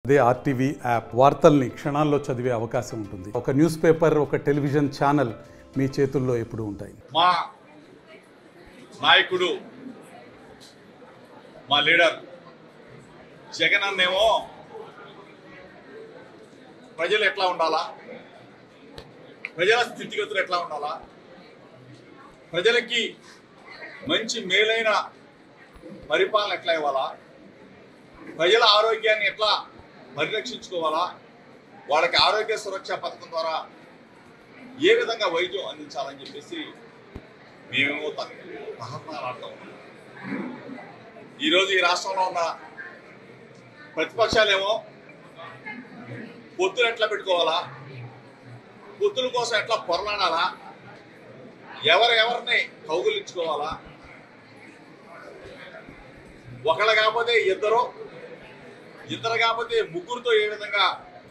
అదే RTV app వార్తల్ని క్షణాల్లో చదివే అవకాశం ఉంటుంది ఒక న్యూస్ పేపర్ ఒక టెలివిజన్ ఛానల్ మీ చేతుల్లో ఎప్పుడూ ఉంటాయి మా నాయకుడు మా లీడర్ జగన్ అన్నేమో ప్రజలు ఎట్లా ఉండాలా ప్రజల స్థితిగతులు ఎట్లా ఉండాలా ప్రజలకి మంచి మేలైన పరిపాలన ఎట్లా ఇవ్వాలా ప్రజల ఆరోగ్యాన్ని ఎట్లా పరిరక్షించుకోవాలా వాళ్ళకి ఆరోగ్య సురక్ష పథకం ద్వారా ఏ విధంగా వైద్యం అందించాలని చెప్పేసి మేమేమో తహతలాడతాం ఈరోజు ఈ రాష్ట్రంలో ఉన్న ప్రతిపక్షాలేమో పొత్తులు ఎట్లా పెట్టుకోవాలా పొత్తుల కోసం ఎట్లా పొరలాడాలా ఎవరు ఎవరిని కౌగులించుకోవాలా ఒకళ్ళు కాకపోతే ఇద్దరు ఇద్దరు కాకపోతే ముగ్గురుతో ఏ విధంగా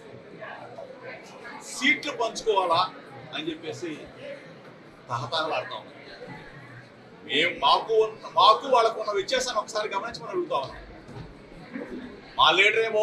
సీట్లు పంచుకోవాలా అని చెప్పేసి తహతహలాడతాం మేము మాకు ఉన్న- మాకు వాళ్ళకు ఉన్న వ్యత్యాసాన్ని ఒకసారి గమనించమని అడుగుతా ఉన్నాం మా లీడర్ ఏమో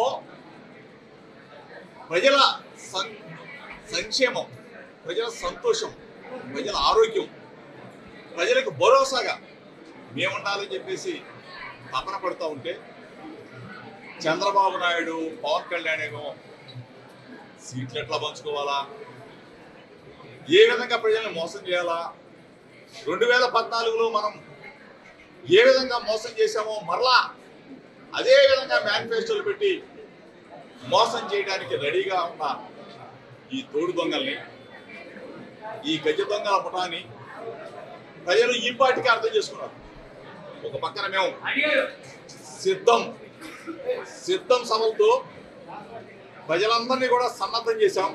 ప్రజల సం- సంక్షేమం ప్రజల సంతోషం ప్రజల ఆరోగ్యం ప్రజలకు భరోసాగా మేముండాలని చెప్పేసి తపన పడుతూ ఉంటే చంద్రబాబు నాయుడు పవన్ కళ్యాణ్ ఏమో సీట్లు ఎట్లా పంచుకోవాలా ఏ విధంగా ప్రజల్ని మోసం చేయాలా రెండు వేల పద్నాలుగులో మనం ఏ విధంగా మోసం చేశామో మరలా అదే విధంగా మేనిఫెస్టోలు పెట్టి మోసం చేయడానికి రెడీగా ఉన్న ఈ తోడు దొంగల్ని ఈ గజ దొంగల ముఠాని ప్రజలు ఈ పాటికి అర్థం చేసుకున్నారు ఒక పక్కన మేము సిద్ధం సిద్ధం సభలతో ప్రజలందరినీ కూడా సన్నద్ధం చేశాం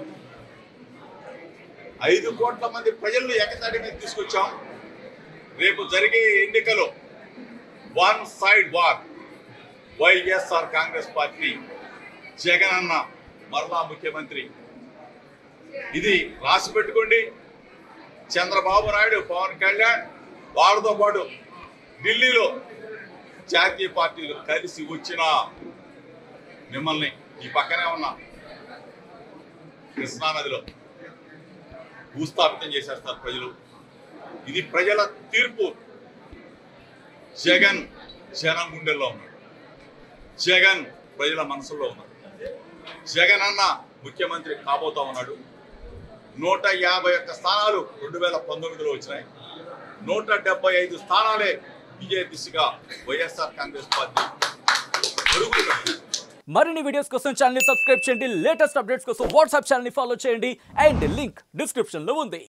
ఐదు కోట్ల మంది ప్రజలను ఏకతాటి మీద తీసుకొచ్చాం రేపు జరిగే ఎన్నికలో one side war YSR Congress party Jagan అన్న మరలా ముఖ్యమంత్రి ఇది రాసి పెట్టుకోండి చంద్రబాబు నాయుడు పవన్ కళ్యాణ్ వాళ్ళతో పాటు ఢిల్లీలో జాతీయ పార్టీలు కలిసి వచ్చిన మిమ్మల్ని ఈ పక్కనే ఉన్న కృష్ణానదిలో భూస్థాపితం చేసేస్తారు ప్రజలు ఇది ప్రజల తీర్పు జగన్ జనం గుండెల్లో ఉన్నాడు జగన్ ప్రజల మనసులో ఉన్నాడు జగన్ అన్న ముఖ్యమంత్రి కాబోతా ఉన్నాడు నూట యాభై ఒక్క స్థానాలు రెండు వేల పంతొమ్మిదిలో వచ్చినాయి నూట డెబ్బై ఐదు స్థానాలే విజయ దిశగా వైఎస్ఆర్ కాంగ్రెస్ పార్టీ అడుగులు పెట్టింది. మరిన్ని వీడియోస్ కోసం ఛానల్ సబ్స్క్రైబ్ చేయండి లేటెస్ట్ అప్డేట్స్ కోసం వాట్సాప్ ఛానల్ ఫాలో చేయండి అండ్ లింక్ డిస్క్రిప్షన్ లో ఉంది